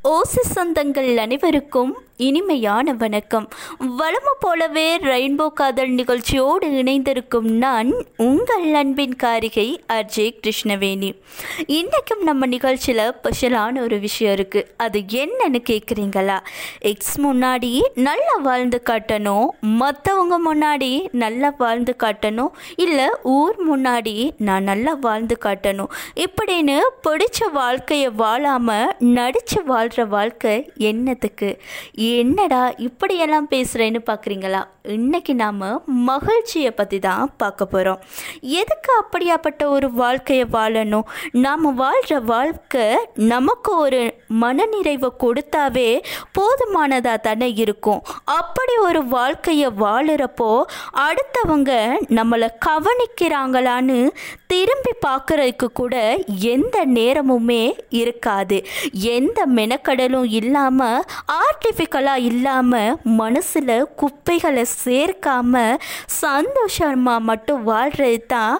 ஓசை சொந்தங்கள் அனைவருக்கும் இனிமையான வணக்கம் வளம போலவே ரெயின்போ காதல் நிகழ்ச்சியோடு இணைந்திருக்கும் நான் உங்கள் அன்பின் காரிகை அஜய் கிருஷ்ணவேணி இன்றைக்கும் நம்ம நிகழ்ச்சியில் ஸ்பெஷலான ஒரு விஷயம் இருக்குது அது என்னன்னு கேட்குறீங்களா எக்ஸ் முன்னாடி நல்லா வாழ்ந்து காட்டணும் மற்றவங்க முன்னாடி நல்லா வாழ்ந்து காட்டணும் இல்லை ஊர் முன்னாடி நான் நல்லா வாழ்ந்து காட்டணும் இப்படின்னு பிடிச்ச வாழ்க்கையை வாழாமல் நடித்து வாழ்கிற வாழ்க்கை என்னத்துக்கு என்னடா இப்படியெல்லாம் பேசுகிறேன்னு பார்க்குறீங்களா இன்னைக்கு நாம் மகிழ்ச்சியை பற்றி தான் பார்க்க போகிறோம் எதுக்கு அப்படியாப்பட்ட ஒரு வாழ்க்கையை வாழணும் நாம் வாழ்கிற வாழ்க்கை நமக்கு ஒரு மனநிறைவை கொடுத்தாவே போதுமானதாக தானே இருக்கும் அப்படி ஒரு வாழ்க்கையை வாழுறப்போ அடுத்தவங்க நம்மளை கவனிக்கிறாங்களான்னு திரும்பி பார்க்குறதுக்கு கூட எந்த நேரமுமே இருக்காது எந்த மெனக்கடலும் இல்லாமல் ஆர்டிஃபிக்கலாக இல்லாமல் மனசில் குப்பைகளை சேர்க்காம சந்தோஷமாக மட்டும் வாழ்கிறது தான்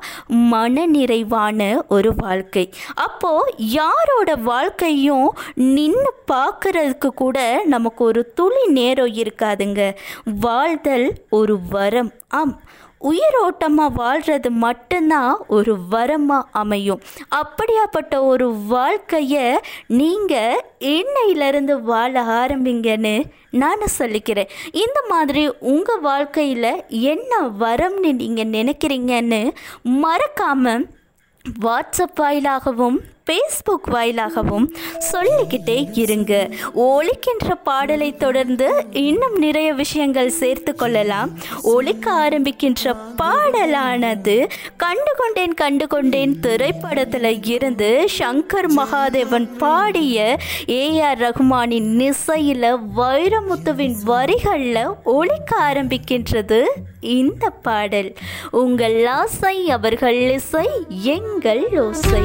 மனநிறைவான ஒரு வாழ்க்கை அப்போது யாரோட வாழ்க்கையும் நின்று பார்க்கறதுக்கு கூட நமக்கு ஒரு துளி நேரம் இருக்காதுங்க வாழ்தல் ஒரு வரம் ஆம் உயிரோட்டமாக வாழ்கிறது மட்டும்தான் ஒரு வரமாக அமையும் அப்படியாப்பட்ட ஒரு வாழ்க்கையை நீங்கள் இன்னையிலேருந்து வாழ ஆரம்பிங்கன்னு நான் சொல்லிக்கிறேன் இந்த மாதிரி உங்கள் வாழ்க்கையில் என்ன வரம்னு நீங்கள் நினைக்கிறீங்கன்னு மறக்காமல் வாட்ஸ்அப் வாயிலாகவும் ஃபேஸ்புக் வாயிலாகவும் சொல்லிக்கிட்டே இருங்க ஒழிக்கின்ற பாடலை தொடர்ந்து இன்னும் நிறைய விஷயங்கள் சேர்த்து கொள்ளலாம் ஒழிக்க ஆரம்பிக்கின்ற பாடலானது கண்டுகொண்டேன் கண்டுகொண்டேன் திரைப்படத்தில் இருந்து சங்கர் மகாதேவன் பாடிய ஏஆர் ரகுமானின் இசையில் வைரமுத்துவின் வரிகளில் ஒழிக்க ஆரம்பிக்கின்றது இந்த பாடல் உங்கள் ஆசை அவர்கள் இசை எங்கள் ஓசை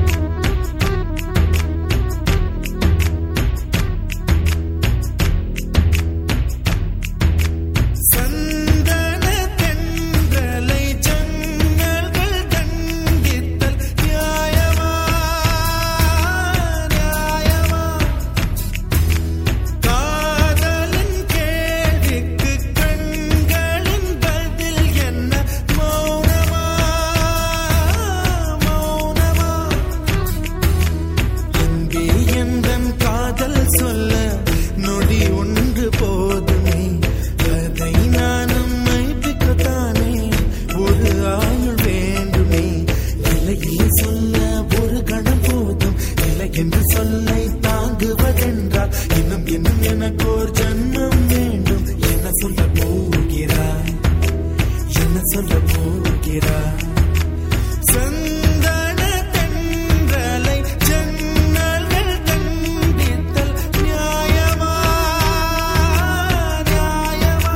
சந்தன தென்றலை ஜன்னல்கள் கண்டித்தல் நியாயமா நியாயமா காதலின் கேள்விக்கு கண்களின் பதில் என்ன மௌனமா மௌனமா அன்பே எந்தன் காதல் சொல்ல நொடி ஒன்று போதுமே அதை நானும் மைப்பிக்கத்தானே ஒரு ஆயுள் வேண்டுமே இலையில் சொல்ல ஒரு கணம் போதும் இல்லை என்று சொல்லை தாங்குவதென்றால் இன்னும் இன்னும் எனக்கு ஒரு ஜன்மம் வேண்டும் என்ன சொல்ல போகிறாய் என்ன சொல்ல போகிறாய் சந்தன தென்றலை ஜன்னல்கள் கண்டித்தல் நியாயமா நியாயமா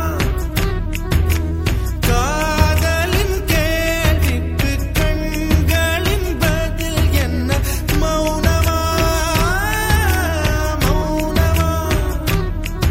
காதலின் கேள்விக்கு கண்களின் பதில் என்ன மௌனமா மௌனமா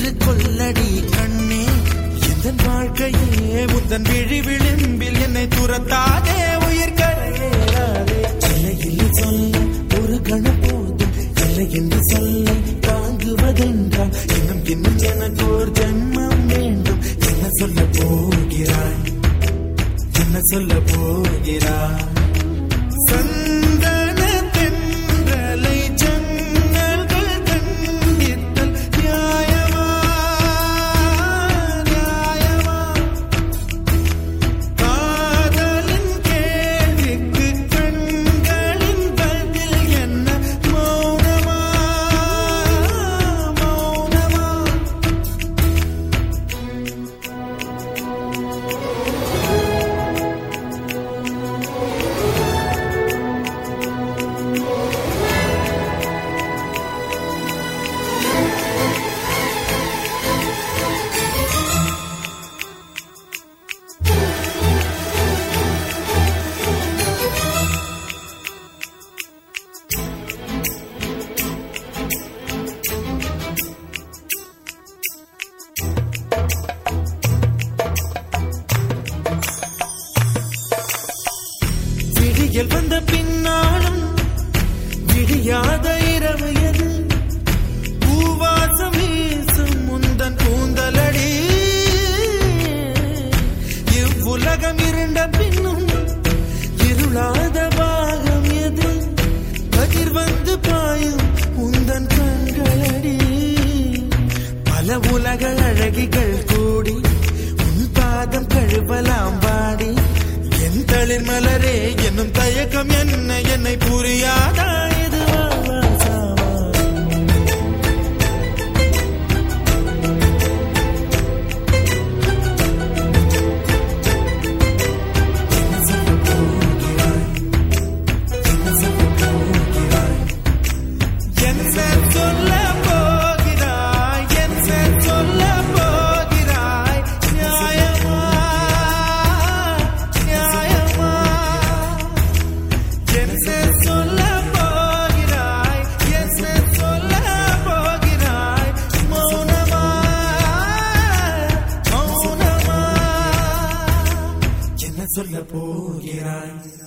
என்று கொல்லடி கண்ணே எந்த வாழ்க்கையே உந்தன் விழி விளிம்பில் என்னை துரத்தாதே உயிர் கரையேறாதே இல்லை இல்லை சொல்ல ஒரு கணம் போதும் இல்லை என்று சொல்ல தாங்குவதென்றால் இன்னும் இன்னும் எனக்கு ஒரு ஜென்மம் வேண்டும் என்ன சொல்ல போகிறாய் என்ன சொல்ல போகிறாய் சந்தன தென்றலை ஜன்னல்கள் கண்டித்தல் நியாயமா நியாயமா காதலின் கேள்விக்கு கண்களின் பதில் என்ன மௌனமா மௌனமா விடியல் வந்த பின்னாலும் விடியாத இரவு எது பூவாசம் வீசும் முந்தன் கூந்தலடி இவ்வுலகம் இருண்ட பின்னும் இருளாத பாகம் எது கதிர் வந்து பாயும் உந்தன் கண்களடி பல உலக அழகிகள் கூடி உன் பாதம் கழுவலாம் வாடி என் தளிர் மலரே என்னும் தயக்கம் என்ன என்னை புரியாதா இது வாழ்வா சாவா? என்ன சொல்லப் போகிறாய்? என்ன சொல்லப் போகிறாய்? என்ன சொல்லப் போகிறாய்? என்ன சொல்லப் போகிறாய்? நியாயமா? நியாயமா? என்ன சொல்லப் போகிறாய்? என்ன சொல்லப் போகிறாய்? மௌனமா? மௌனமா? என்ன சொல்ல போகிறாய்